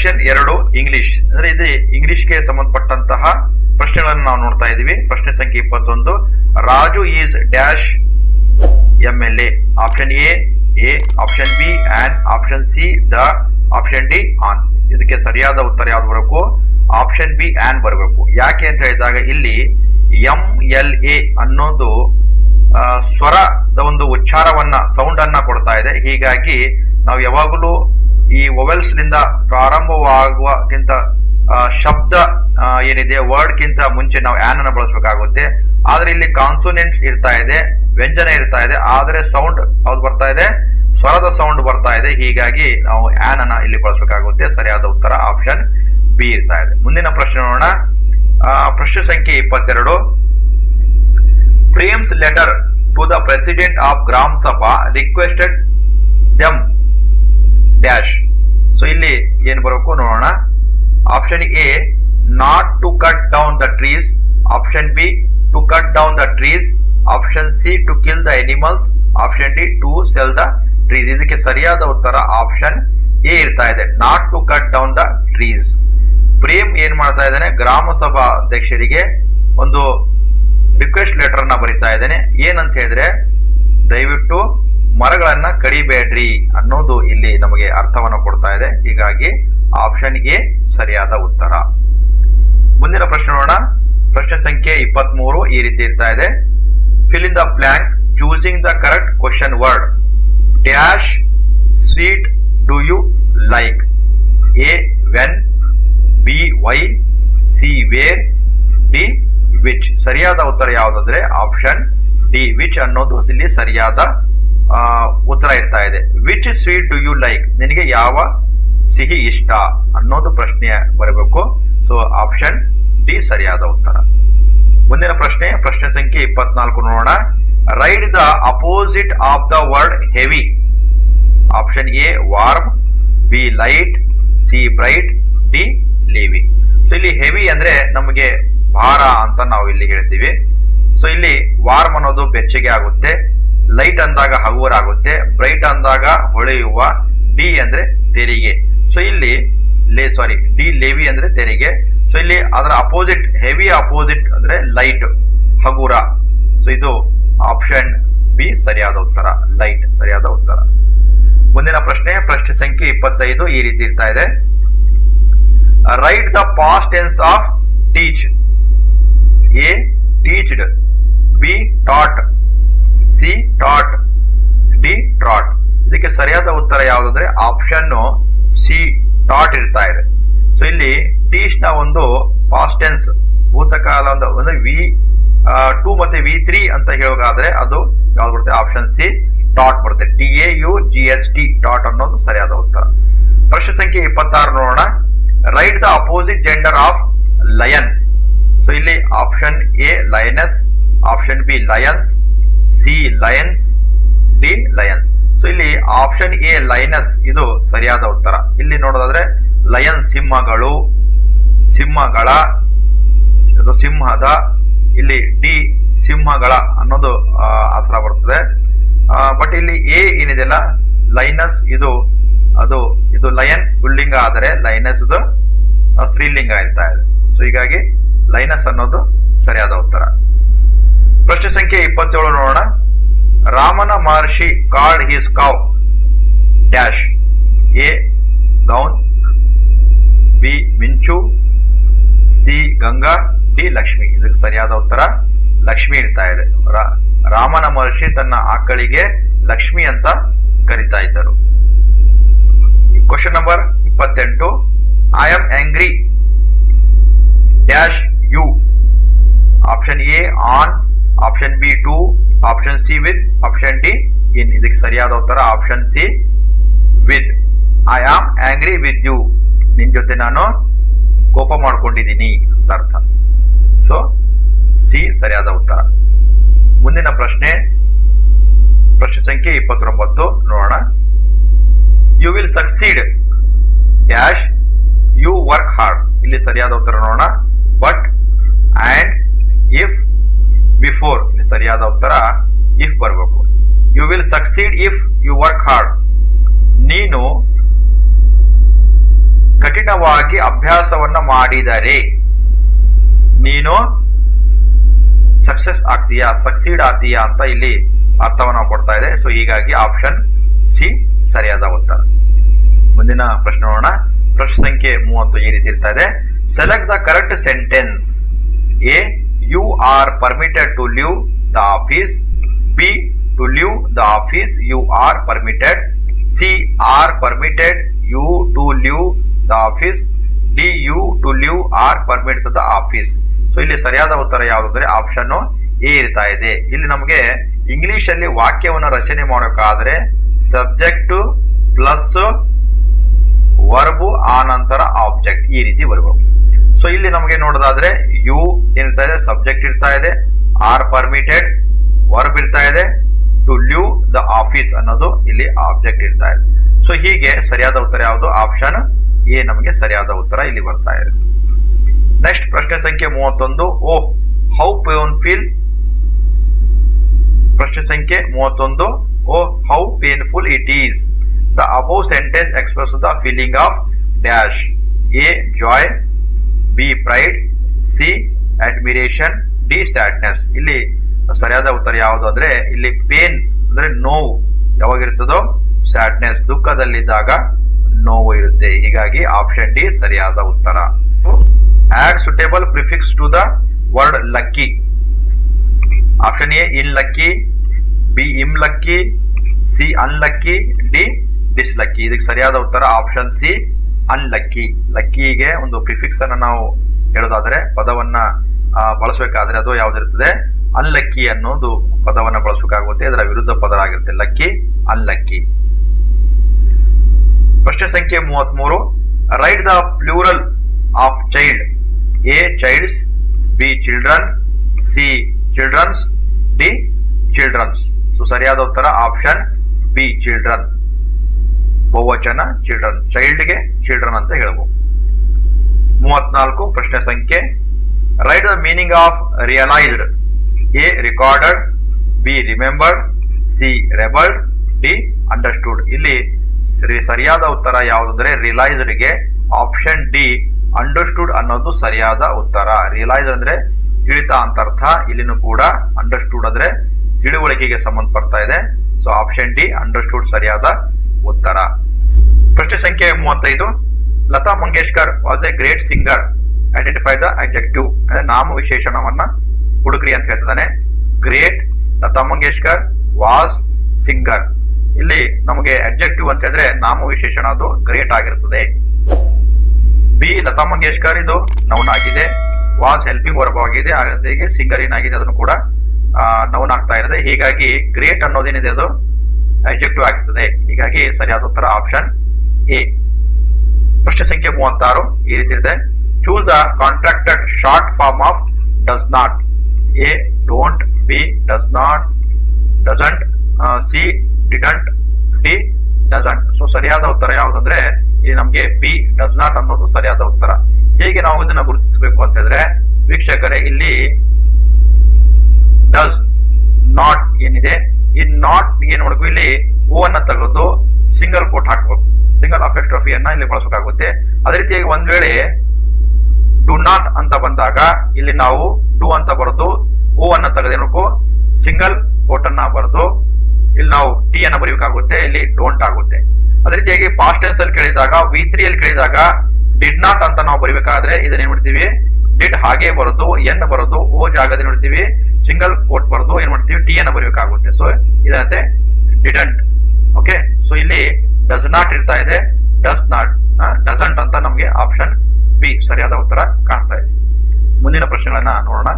Section ಎರಡು English ಅಂದ್ರೆ ಇದು ಇಂಗ್ಲಿಷ್ಗೆ ಸಂಬಂಧಪಟ್ಟಂತಹ ಪ್ರಶ್ನೆಗಳನ್ನು ನಾವು ನೋಡ್ತಾ ಇದ್ದೀವಿ ಪ್ರಶ್ನೆ ಸಂಖ್ಯೆ ಇಪ್ಪತ್ತೊಂದು Raju is dash M L A option A a option B and option C the option D an ಇದಕ್ಕೆ ಸರಿಯಾದ ಉತ್ತರ ಯಾವ್ದು ಬರಬೇಕು ಆಪ್ಷನ್ ಬಿ ಆನ್ ಬರಬೇಕು ಯಾಕೆ ಅಂತ ಹೇಳಿದಾಗ ಇಲ್ಲಿ ಎಂ ಎಲ್ ಎ ಅನ್ನೋದು ಆ, ಸ್ವರದ ಒಂದು ಉಚ್ಚಾರವನ್ನ ಸೌಂಡ್ ಅನ್ನ ಕೊಡ್ತಾ ಇದೆ ಹೀಗಾಗಿ ನಾವು ಯಾವಾಗಲೂ ಈ ವೊವೆಲ್ಸ್ ನಿಂದ ಪ್ರಾರಂಭವಾಗುವಕ್ಕಿಂತ ಆ, ಶಬ್ದ ಆ, ಏನಿದೆ ವರ್ಡ್ ಗಿಂತ ಮುಂಚೆ ನಾವು ಆನ್ ಅನ್ನು ಬಳಸಬೇಕಾಗುತ್ತೆ ಆದ್ರೆ ಇಲ್ಲಿ ಕಾನ್ಸೋನೆಂಟ್ ಇರ್ತಾ ಇದೆ ವ್ಯಂಜನ ಇರ್ತಾ ಇದೆ ಆದ್ರೆ ಸೌಂಡ್ ಯಾವ್ದು ಬರ್ತಾ ಇದೆ ಸ್ವರದ ಸೌಂಡ್ ಬರ್ತಾ ಇದೆ ಹೀಗಾಗಿ ನಾವು ಆನ್ ಅನ್ನ ಇಲ್ಲಿ ಬಳಸಬೇಕಾಗುತ್ತೆ ಸರಿಯಾದ ಉತ್ತರ ಆಪ್ಷನ್ ಬಿ ಇರ್ತಾ ಇದೆ ಮುಂದಿನ ಪ್ರಶ್ನೆ ನೋಡೋಣ ಆ, ಪ್ರಶ್ನೆ ಸಂಖ್ಯೆ ಇಪ್ಪತ್ತೆರಡು Prem's letter to the president of gram sabha requested them dash so ಇಲ್ಲಿ ಏನ್ ಬರಬೇಕು ನೋಡೋಣ option A not to cut down the trees option B to cut down the trees option C to kill the animals option D to sell the trees ಇದಕ್ಕೆ ಸರಿಯಾದ ಉತ್ತರ option A ಇರ್ತಾ ಇದೆ not to cut down the trees Prem ಏನ್ ಮಾಡ್ತಾ ಇದ್ದಾನೆ ಗ್ರಾಮ ಸಭಾ ಅಧ್ಯಕ್ಷರಿಗೆ ಒಂದು ರಿಕ್ವೆಸ್ಟ್ ಲೆಟರ್ ನ ಬರಿತಾ ಇದ್ದೇನೆ ಏನಂತ ಹೇಳಿದ್ರೆ ದಯವಿಟ್ಟು ಮರಗಳನ್ನ ಕಡಿಬೇಡ್ರಿ ಅನ್ನೋದು ಇಲ್ಲಿ ನಮಗೆ ಅರ್ಥವನ್ನು ಕೊಡ್ತಾ ಇದೆ ಹೀಗಾಗಿ ಆಪ್ಷನ್ ಎ ಸರಿಯಾದ ಉತ್ತರ ಮುಂದಿನ ಪ್ರಶ್ನೆ ನೋಡೋಣ ಪ್ರಶ್ನೆ ಸಂಖ್ಯೆ ಇಪ್ಪತ್ತ್ ಮೂರು ಈ ರೀತಿ ಇರ್ತಾ ಇದೆ fill in the blank choosing the correct question word dash sweet do you like A when B why C where D which ಸರಿಯಾದ ಉತ್ತರ ಯಾವುದಂದ್ರೆ ಆಪ್ಷನ್ ಡಿ ವಿಚ್ ಅನ್ನೋದು ಇಲ್ಲಿ ಸರಿಯಾದ ಆ, ಉತ್ತರ ಇರ್ತಾ ಇದೆ which sweet do you like ನಿನಗೆ ಯಾವ ಸಿಹಿ ಇಷ್ಟ ಅನ್ನೋದು ಪ್ರಶ್ನೆ ಬರಬೇಕು ಸೊ ಆಪ್ಷನ್ ಡಿ ಸರಿಯಾದ ಉತ್ತರ ಮುಂದಿನ ಪ್ರಶ್ನೆ ಪ್ರಶ್ನೆ ಸಂಖ್ಯೆ ಇಪ್ಪತ್ನಾಲ್ಕು ನೋಡೋಣ write the opposite of the word heavy option A warm B light C bright D levy so ಇಲ್ಲಿ ಹೆವಿ ಅಂದ್ರೆ ನಮಗೆ ಭಾರ ಅಂತ ನಾವು ಇಲ್ಲಿ ಹೇಳ್ತೀವಿ ಸೊ ಇಲ್ಲಿ ವಾರ್ಮ್ ಅನ್ನೋದು ಬೆಚ್ಚಗೆ ಆಗುತ್ತೆ ಲೈಟ್ ಅಂದಾಗ ಹಗುರ ಆಗುತ್ತೆ ಬ್ರೈಟ್ ಅಂದಾಗ ಹೊಳೆಯುವ ಡಿ ಅಂದ್ರೆ ತೆರಿಗೆ ಸೊ ಇಲ್ಲಿ ಲೇ ಸಾರಿ ಡಿ ಲೇವಿ ಅಂದ್ರೆ ತೆರಿಗೆ ಸೊ ಇಲ್ಲಿ ಅದರ ಅಪೋಸಿಟ್ ಹೆವಿ ಅಪೋಸಿಟ್ ಅಂದ್ರೆ ಲೈಟ್ ಹಗುರ ಸೊ ಇದು ಆಪ್ಷನ್ ಬಿ ಸರಿಯಾದ ಉತ್ತರ ಲೈಟ್ ಸರಿಯಾದ ಉತ್ತರ ಮುಂದಿನ ಪ್ರಶ್ನೆ ಪ್ರಶ್ನೆ ಸಂಖ್ಯೆ ಇಪ್ಪತ್ತೈದು ಈ ರೀತಿ ಇರ್ತಾ ಇದೆ write the past tense of teach A teached B taught C taught D trot ಇದಕ್ಕೆ ಸರಿಯಾದ ಉತ್ತರ ಯಾವುದಂದ್ರೆ ಆಪ್ಷನ್ ಸಿ ಟಾಟ್ ಇರ್ತಾ ಇದೆ ಸೊ ಇಲ್ಲಿ ಟೀಚ್ ನ ಒಂದು ಪಾಸ್ಟ್ ಟೆನ್ಸ್ ಭೂತಕಾಲ ಒಂದು ಅಂದ್ರೆ ವಿ ಟೂ ಮತ್ತೆ ವಿ ತ್ರೀ ಅಂತ ಹೇಳೋದಾದ್ರೆ ಅದು ಯಾವ್ದು ಬರುತ್ತೆ ಆಪ್ಷನ್ ಸಿ ಟಾಟ್ ಬರುತ್ತೆ T A U G H T taught ಅನ್ನೋದು ಸರಿಯಾದ ಉತ್ತರ ಪ್ರಶ್ನೆ ಸಂಖ್ಯೆ ಇಪ್ಪತ್ತಾರು ನೋಡೋಣ write the opposite gender of lion so ಇಲ್ಲಿ option A lioness option B lions C lions D lions so ಇಲ್ಲಿ ಆಪ್ಷನ್ ಎ ಲೈನಸ್ ಇದು ಸರಿಯಾದ ಉತ್ತರ ಇಲ್ಲಿ ನೋಡೋದಾದ್ರೆ ಲಯನ್ ಸಿಂಹಗಳು ಸಿಂಹಗಳ ಅದು ಸಿಂಹದ ಇಲ್ಲಿ ಡಿ ಸಿಂಹಗಳ ಅನ್ನೋದು ಆ, ಆ ತರ ಬರ್ತದೆ ಬಟ್ ಇಲ್ಲಿ ಎ ಏನಿದೆಲ್ಲ ಲೈನಸ್ ಇದು ಅದು ಇದು ಲಯನ್ ಪುಲ್ಲಿಂಗ ಆದರೆ ಲೈನಸ್ ಇದು ಆ, ಸ್ತ್ರೀಲಿಂಗ ಇರ್ತಾ ಇದೆ ಸೊ ಹೀಗಾಗಿ ಲೈನಸ್ ಅನ್ನೋದು ಸರಿಯಾದ ಉತ್ತರ ಪ್ರಶ್ನೆ ಸಂಖ್ಯೆ ಇಪ್ಪತ್ತೇಳು ನೋಡೋಣ Ramana Maharshi called his cow dash A gown B Minchu C Ganga D Lakshmi ಇದಕ್ಕೆ ಸರಿಯಾದ ಉತ್ತರ ಲಕ್ಷ್ಮಿ ಇರ್ತಾ ಇದೆ ರಾ- ರಾಮನ ಮಹರ್ಷಿ ತನ್ನ ಆಕಳಿಗೆ ಲಕ್ಷ್ಮಿ ಅಂತ ಕರಿತಾ ಇದ್ದರು ಕ್ವಶನ್ ನಂಬರ್ ಇಪ್ಪತ್ತೆಂಟು I am angry dash you option A on option B to option C with option D in ಇದಕ್ಕೆ ಸರಿಯಾದ ಉತ್ತರ option C with I am angry with you ನಿನ್ ಜೊತೆ ನಾನು ಕೋಪ ಮಾಡ್ಕೊಂಡಿದ್ದೀನಿ ಅಂತ ಅರ್ಥ ಸೊ ಸಿ ಸರಿಯಾದ ಉತ್ತರ ಮುಂದಿನ ಪ್ರಶ್ನೆ ಪ್ರಶ್ನೆ ಸಂಖ್ಯೆ ಇಪ್ಪತ್ತೊಂಬತ್ತು ನೋಡೋಣ you will succeed dash you work hard ಇಲ್ಲಿ ಸರಿಯಾದ ಉತ್ತರ ನೋಡೋಣ ಬಟ್ ಅಂಡ್ ಇಫ್ ಬಿಫೋರ್ ಇಲ್ಲಿ ಸರಿಯಾದ ಉತ್ತರ ಇಫ್ ಬರಬೇಕು you will succeed if you work hard ನೀನು ಕಠಿಣವಾಗಿ ಅಭ್ಯಾಸವನ್ನ ಮಾಡಿದರೆ ನೀನು ಸಕ್ಸಸ್ ಆಗ್ತೀಯಾ ಸಕ್ಸೀಡ್ ಆಗ್ತೀಯಾ ಅಂತ ಇಲ್ಲಿ ಅರ್ಥವನ್ನ ಕೊಡ್ತಾ ಇದೆ ಸೊ ಹೀಗಾಗಿ ಆಪ್ಷನ್ ಸಿ ಸರಿಯಾದ ಉತ್ತರ ಮುಂದಿನ ಪ್ರಶ್ನೆ ನೋಡೋಣ ಪ್ರಶ್ನೆ ಸಂಖ್ಯೆ ಮೂವತ್ತು ಈ ರೀತಿ ಇರ್ತಾ ಇದೆ select the correct sentence A you are permitted to leave the office B to leave the office you are permitted C are permitted you to leave the office D you to leave are permit the office so ಇಲ್ಲಿ ಸರಿಯಾದ ಉತ್ತರ ಯಾವುದಂದ್ರೆ option A ಇರ್ತಾ ಇದೆ ಇಲ್ಲಿ ನಮಗೆ English ಅಲ್ಲಿ ವಾಕ್ಯವನ್ನು ರಚನೆ ಮಾಡೋಕ್ಕಾದ್ರೆ ಸಬ್ಜೆಕ್ಟ್ ಪ್ಲಸ್ ವರ್ಬು ಆ ನಂತರ ಆಬ್ಜೆಕ್ಟ್ ಈ ರೀತಿ ಬರಬಹುದು ಸೊ ಇಲ್ಲಿ ನಮಗೆ ನೋಡೋದಾದ್ರೆ ಯು ಏನಿರ್ತಾ ಇದೆ ಸಬ್ಜೆಕ್ಟ್ ಇರ್ತಾ ಇದೆ ಆರ್ ಪರ್ಮಿಟೆಡ್ ವರ್ಬ್ ಇರ್ತಾ ಇದೆ ಟು ಲಿವ್ ದ ಆಫೀಸ್ ಅನ್ನೋದು ಇಲ್ಲಿ ಆಬ್ಜೆಕ್ಟ್ ಇರ್ತಾ ಇದೆ ಸೊ ಹೀಗೆ ಸರಿಯಾದ ಉತ್ತರ ಯಾವುದು ಆಪ್ಷನ್ ಎ ನಮಗೆ ಸರಿಯಾದ ಉತ್ತರ ಇಲ್ಲಿ ಬರ್ತಾ ಇದೆ ನೆಕ್ಸ್ಟ್ ಪ್ರಶ್ನೆ ಸಂಖ್ಯೆ ಮೂವತ್ತೊಂದು ಓ ಹೌ ಪೇನ್ ಫೀಲ್ ಪ್ರಶ್ನೆ ಸಂಖ್ಯೆ ಮೂವತ್ತೊಂದು oh how painful it is the above sentence express the feeling of dash A joy B pride C admiration D sadness ಇಲ್ಲಿ ಸರಿಯಾದ ಉತ್ತರ ಯಾವುದು ಅಂದ್ರೆ ಇಲ್ಲಿ ಪೇನ್ ಅಂದ್ರೆ ನೋವು ಯಾವಾಗಿರ್ತದೋ ಸ್ಯಾಡ್ನೆಸ್ ದುಃಖದಲ್ಲಿದ್ದಾಗ ನೋವು ಇರುತ್ತೆ ಹೀಗಾಗಿ ಆಪ್ಷನ್ ಡಿ ಸರಿಯಾದ ಉತ್ತರ add suitable prefix to the word lucky option A in lucky B im lucky C unlucky D dis lucky ಇದಕ್ಕೆ ಸರಿಯಾದ ಉತ್ತರ ಆಪ್ಷನ್ ಸಿ ಅನ್ಲಕ್ಕಿ ಲಕ್ಕಿಗೆ ಒಂದು ಪ್ರಿಫಿಕ್ಸ್ ಅನ್ನ ನಾವು ಹೇಳೋದಾದ್ರೆ ಪದವನ್ನ ಆ, ಬಳಸಬೇಕಾದ್ರೆ ಅದು ಯಾವ್ದಿರ್ತದೆ ಅನ್ಲಕ್ಕಿ ಅನ್ನೋದು ಪದವನ್ನ ಬಳಸಬೇಕಾಗುತ್ತೆ ಅದರ ವಿರುದ್ಧ ಪದ ಆಗಿರುತ್ತೆ ಲಕ್ಕಿ ಅನ್ಲಕ್ಕಿ ಪ್ರಶ್ನೆ ಸಂಖ್ಯೆ ಮೂವತ್ಮೂರು write the plural of child A childs B children C childrens D childrens so ಸರಿಯಾದ ಉತ್ತರ ಆಪ್ಷನ್ ಬಿ ಚಿಲ್ಡ್ರನ್ ಬಹುವಚನ ಚಿಲ್ಡ್ರನ್ ಚೈಲ್ಡ್ಗೆ ಚಿಲ್ಡ್ರನ್ ಅಂತ ಹೇಳ್ಬೋದು ಮೂವತ್ನಾಲ್ಕು ಪ್ರಶ್ನೆ ಸಂಖ್ಯೆ write the meaning of realised A recorded B remembered C rebelled D understood ಇಲ್ಲಿ ಸರಿ- ಸರಿಯಾದ ಉತ್ತರ ಯಾವುದಂದ್ರೆ ರಿಯಲೈಸ್ಡ್ ಗೆ ಆಪ್ಷನ್ ಡಿ ಅಂಡರ್ಸ್ಟುಡ್ ಅನ್ನೋದು ಸರಿಯಾದ ಉತ್ತರ ರಿಯಲೈಸ್ ಅಂದ್ರೆ ತಿಳಿತ ಅಂತ ಅರ್ಥ ಇಲ್ಲಿನೂ ಕೂಡ ಅಂಡರ್ಸ್ಟುಡ್ ಅಂದ್ರೆ ತಿಳುವಳಿಕೆಗೆ ಸಂಬಂಧಪಡ್ತಾ ಇದೆ ಸೊ ಆಪ್ಷನ್ ಡಿ ಅಂಡರ್ಸ್ಟುಡ್ ಸರಿಯಾದ ಉತ್ತರ ಪ್ರಶ್ನೆ ಸಂಖ್ಯೆ ಮೂವತ್ತೈದು Lata Mangeshkar was a great singer identify the objective ಅಂದ್ರೆ ನಾಮ ವಿಶೇಷಣವನ್ನ ಹುಡುಕ್ರಿ ಅಂತ ಹೇಳ್ತಿದ್ದಾನೆ great Lata Mangeshkar was singer ಇಲ್ಲಿ ನಮಗೆ ಅಬ್ಜೆಕ್ಟಿವ್ ಅಂತ ಹೇಳಿದ್ರೆ ನಾಮ ವಿಶೇಷಣ ಅದು ಗ್ರೇಟ್ ಆಗಿರುತ್ತದೆ ಬಿ ಲತಾ ಮಂಗೇಶ್ಕರ್ ಇದು ನೌನ್ ಆಗಿದೆ ವಾಸ್ ಹೆಲ್ಪಿಂಗ್ ವರ್ಬ್ ಆಗಿದೆ ಹಾಗಾಗಿ ಸಿಂಗರ್ ಏನಾಗಿದೆ ಅದನ್ನು ಕೂಡ ನೌನ್ ಆಗ್ತಾ ಇದೆ ಹೀಗಾಗಿ ಗ್ರೇಟ್ ಅನ್ನೋದೇನಿದೆ ಅದು ಅಬ್ಜೆಕ್ಟಿವ್ ಆಗಿರ್ತದೆ ಹೀಗಾಗಿ ಸರಿಯಾದ ಉತ್ತರ ಆಪ್ಷನ್ ಎ ಪ್ರಶ್ನೆ ಸಂಖ್ಯೆ ಮೂವತ್ತಾರು ಈ ರೀತಿ ಇದೆ choose the contracted short form of does not A don't B does not doesn't C didn't D doesn't so ಸರಿಯಾದ ಉತ್ತರ ಯಾವುದಂದ್ರೆ ಇಲ್ಲಿ ನಮಗೆ ಬಿ ಡಸ್ ನಾಟ್ ಅನ್ನೋದು ಸರಿಯಾದ ಉತ್ತರ ಹೇಗೆ ನಾವು ಇದನ್ನ ಗುರುತಿಸಬೇಕು ಅಂತ ಹೇಳಿದ್ರೆ ವೀಕ್ಷಕರೇ ಇಲ್ಲಿ ಡಸ್ ನಾಟ್ ಏನಿದೆ ಈ ನಾಟ್ ಏನ್ ಮಾಡಬೇಕು ಇಲ್ಲಿ ಓ ಅನ್ನ ತೆಗೆದು ಸಿಂಗಲ್ ಕೋಟ್ ಹಾಕ್ಬೇಕು ಸಿಂಗಲ್ ಅಫೆಕ್ಟ್ರಫಿಯನ್ನ ಇಲ್ಲಿ ಬಳಸಬೇಕಾಗುತ್ತೆ ಅದೇ ರೀತಿಯಾಗಿ ಒಂದ್ ವೇಳೆ ಡು ನಾಟ್ ಅಂತ ಬಂದಾಗ ಇಲ್ಲಿ ನಾವು ಡು ಅಂತ ಬರೆದು ಓ ಅನ್ನ ತೆಗೆದೇನಬೇಕು ಸಿಂಗಲ್ ಕೋಟ್ ಅನ್ನ ಬರೆದು ಇಲ್ಲಿ ನಾವು ಟಿ ಅನ್ನ ಬರೀಬೇಕಾಗುತ್ತೆ ಇಲ್ಲಿ ಡೋಂಟ್ ಆಗುತ್ತೆ ಅದೇ ರೀತಿಯಾಗಿ ಪಾಸ್ಟ್ ಟೆನ್ಸ್ ಅಲ್ಲಿ ಕೇಳಿದಾಗ ವಿ ತ್ರೀ ಅಲ್ಲಿ ಕೇಳಿದಾಗ ಡಿಡ್ ನಾಟ್ ಅಂತ ನಾವು ಬರೀಬೇಕಾದ್ರೆ ಇದನ್ನ ಏನ್ ಮಾಡ್ತೀವಿ ಡಿಡ್ ಹಾಗೆ ಬರೋದು ಎನ್ ಬರೋದು ಓ ಜಾಗದಲ್ಲಿ ನೋಡ್ತೀವಿ ಸಿಂಗಲ್ ಕೋಟ್ ಬರೋದು ಏನ್ ಮಾಡ್ತೀವಿ ಟಿ ಅನ್ನ ಬರೀಬೇಕಾಗುತ್ತೆ ಸೊ ಇದಂತೆ ಡಿಡಂಟ್ ಓಕೆ ಸೊ ಇಲ್ಲಿ ಡಸ್ ನಾಟ್ ಇರ್ತಾ ಇದೆ ಡಸ್ ನಾಟ್ ಡಸಂಟ್ ಅಂತ ನಮಗೆ ಆಪ್ಷನ್ ಬಿ ಸರಿಯಾದ ಉತ್ತರ ಕಾಣ್ತಾ ಇದೆ ಮುಂದಿನ ಪ್ರಶ್ನೆಗಳನ್ನ ನೋಡೋಣ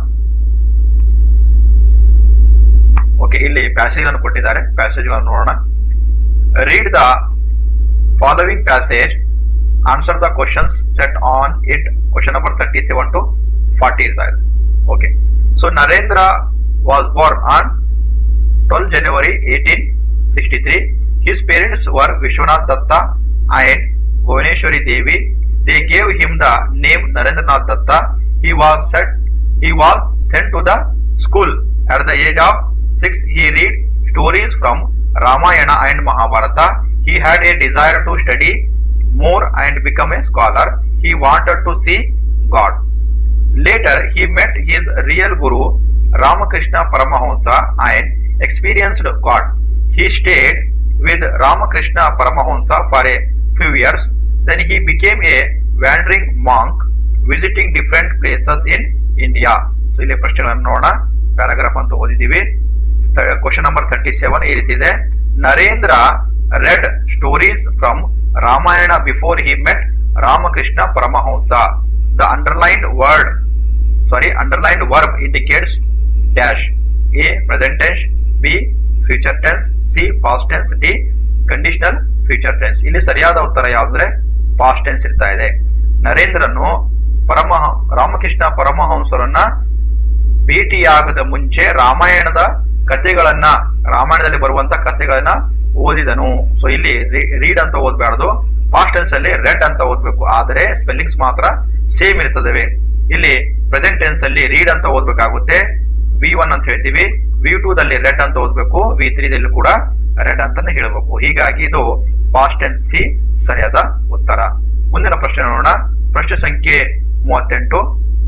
ಓಕೆ ಇಲ್ಲಿ ಪ್ಯಾಸೇಜ್ ಅನ್ನು ಕೊಟ್ಟಿದ್ದಾರೆ ಪ್ಯಾಸೇಜ್ ನೋಡೋಣ read the following passage answer the questions set on it question number thirty seven to forty ಇರ್ತಾ ಇದೆ okay so Narendra was born on twelve January eighteen sixty three his parents were Vishwanath Datta and Bhuvaneshwari Devi they gave him the name Narendranath Datta he was set he was sent to the school at the age of six he read stories from ramayana and mahabharata he had a desire to study more and become a scholar. He wanted to see God. Later, he met his real guru, Ramakrishna Paramahamsa, and experienced God. He stayed with Ramakrishna Paramahamsa for a few years. Then he became a wandering monk, visiting different places in India. So, ಇಲ್ಲಿ ಪ್ರಶ್ನೆಗಳನ್ನು ನೋಡೋಣ paragraph ಅಂತ ಓದಿದ್ದೀವಿ question number thirty seven ಈ ರೀತಿ ಇದೆ Narendra read stories from Ramayana before he met Ramakrishna Paramahamsa the underlined word sorry underlined verb indicates dash A present tense B future tense C past tense D conditional future tense ಇಲ್ಲಿ ಸರಿಯಾದ ಉತ್ತರ ಯಾವ್ದ್ರೆ past tense ಇರ್ತಾ ಇದೆ ನರೇಂದ್ರನು ಪರಮಹ ರಾಮಕೃಷ್ಣ ಪರಮಹಂಸರನ್ನ ಭೇಟಿಯಾಗದ ಮುಂಚೆ ರಾಮಾಯಣದ ಕಥೆಗಳನ್ನ ರಾಮಾಯಣದಲ್ಲಿ ಬರುವಂತ ಕಥೆಗಳನ್ನ ಓದಿದನು ಸೊ ಇಲ್ಲಿ ರೀಡ್ ಅಂತ ಓದ್ಬಾರ್ದು ಪಾಸ್ಟ್ ಟೆನ್ಸ್ ಅಲ್ಲಿ ರೆಡ್ ಅಂತ ಓದ್ಬೇಕು ಆದರೆ ಸ್ಪೆಲ್ಲಿಂಗ್ಸ್ ಮಾತ್ರ ಸೇಮ್ ಇರ್ತದವೆ ಇಲ್ಲಿ ಪ್ರೆಸೆಂಟ್ ಟೆನ್ಸ್ ಅಲ್ಲಿ ರೀಡ್ ಅಂತ ಓದ್ಬೇಕಾಗುತ್ತೆ ವಿ ಒನ್ ಅಂತ ಹೇಳ್ತೀವಿ ವಿ ಟೂ ದಲ್ಲಿ ರೆಡ್ ಅಂತ ಓದ್ಬೇಕು ವಿ ತ್ರೀ ದಲ್ಲಿ ಕೂಡ ರೆಡ್ ಅಂತಾನೆ ಹೇಳಬೇಕು ಹೀಗಾಗಿ ಇದು ಪಾಸ್ಟ್ ಟೆನ್ಸ್ ಸಿ ಸರಿಯಾದ ಉತ್ತರ ಮುಂದಿನ ಪ್ರಶ್ನೆ ನೋಡೋಣ ಪ್ರಶ್ನೆ ಸಂಖ್ಯೆ ಮೂವತ್ತೆಂಟು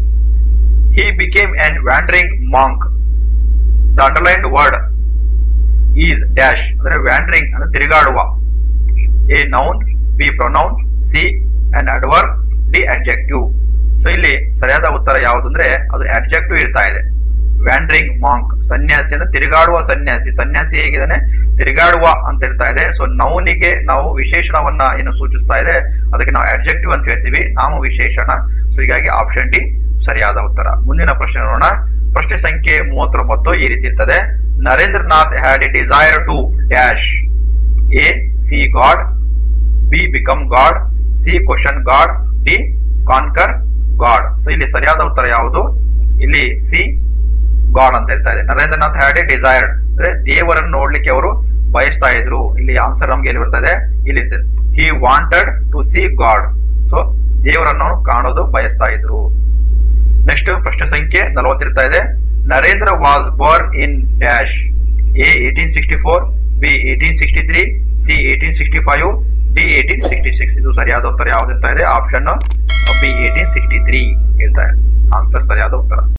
he became an wandering monk. The underlined word is dash ಅಂದ್ರೆ ವ್ಯಾಂಡ್ರಿಂಗ್ ಅಂದ್ರೆ ತಿರುಗಾಡುವ A noun B pronoun C and adverb D adjective so ಇಲ್ಲಿ ಸರಿಯಾದ ಉತ್ತರ ಯಾವುದು ಅಂದ್ರೆ ಅದು ಅಡ್ಜೆಕ್ಟಿವ್ ಇರ್ತಾ ಇದೆ ವ್ಯಾಂಡ್ರಿಂಗ್ ಮಾಂಕ್ ಸನ್ಯಾಸಿ ಅಂದ್ರೆ ತಿರುಗಾಡುವ ಸನ್ಯಾಸಿ ಸನ್ಯಾಸಿ ಹೇಗಿದ್ದಾನೆ ತಿರುಗಾಡುವ ಅಂತ ಇರ್ತಾ ಇದೆ ಸೊ ನೌನಿಗೆ ನಾವು ವಿಶೇಷಣವನ್ನ ಏನು ಸೂಚಿಸ್ತಾ ಇದೆ ಅದಕ್ಕೆ ನಾವು ಅಡ್ಜೆಕ್ಟಿವ್ ಅಂತ ಹೇಳ್ತೀವಿ ನಾಮ ವಿಶೇಷಣ ಸೊ ಹೀಗಾಗಿ ಆಪ್ಷನ್ ಡಿ ಸರಿಯಾದ ಉತ್ತರ ಮುಂದಿನ ಪ್ರಶ್ನೆ ನೋಡೋಣ ಪ್ರಶ್ನೆ ಸಂಖ್ಯೆ ಮೂವತ್ತೊಂಬತ್ತು ಈ ರೀತಿ ಇರ್ತದೆ Narendranath had a desire to dash A see God B become God C question God D conquer God so ಇಲ್ಲಿ ಸರಿಯಾದ ಉತ್ತರ ಯಾವುದು ಇಲ್ಲಿ ಸಿ ಗಾಡ್ ಅಂತ ಹೇಳ್ತಾ ಇದೆ ನರೇಂದ್ರನಾಥ್ ಹ್ಯಾಡ್ ಎ ಡಿಸೈರ್ಡ್ ಅಂದ್ರೆ ದೇವರನ್ನು ನೋಡ್ಲಿಕ್ಕೆ ಅವರು ಬಯಸ್ತಾ ಇದ್ರು ಇಲ್ಲಿ ಆನ್ಸರ್ ನಮ್ಗೆ ಎಲ್ಲಿ ಬರ್ತದೆ ಇಲ್ಲಿ he wanted to see God so ದೇವರನ್ನು ಕಾಣೋದು ಬಯಸ್ತಾ ಇದ್ರು ನೆಕ್ಸ್ಟ್ ಪ್ರಶ್ನೆ ಸಂಖ್ಯೆ ನಲವತ್ತಿರ್ತಾ ಇದೆ Narendra was born in dash A eighteen sixty four B eighteen sixty three C eighteen sixty five D eighteen sixty six ಇದು ಸರಿಯಾದ ಉತ್ತರ ಯಾವ್ದಿರ್ತಾ ಇದೆ option B eighteen sixty three ಇರ್ತಾ ಇದೆ ಆನ್ಸರ್ ಸರಿಯಾದ ಉತ್ತರ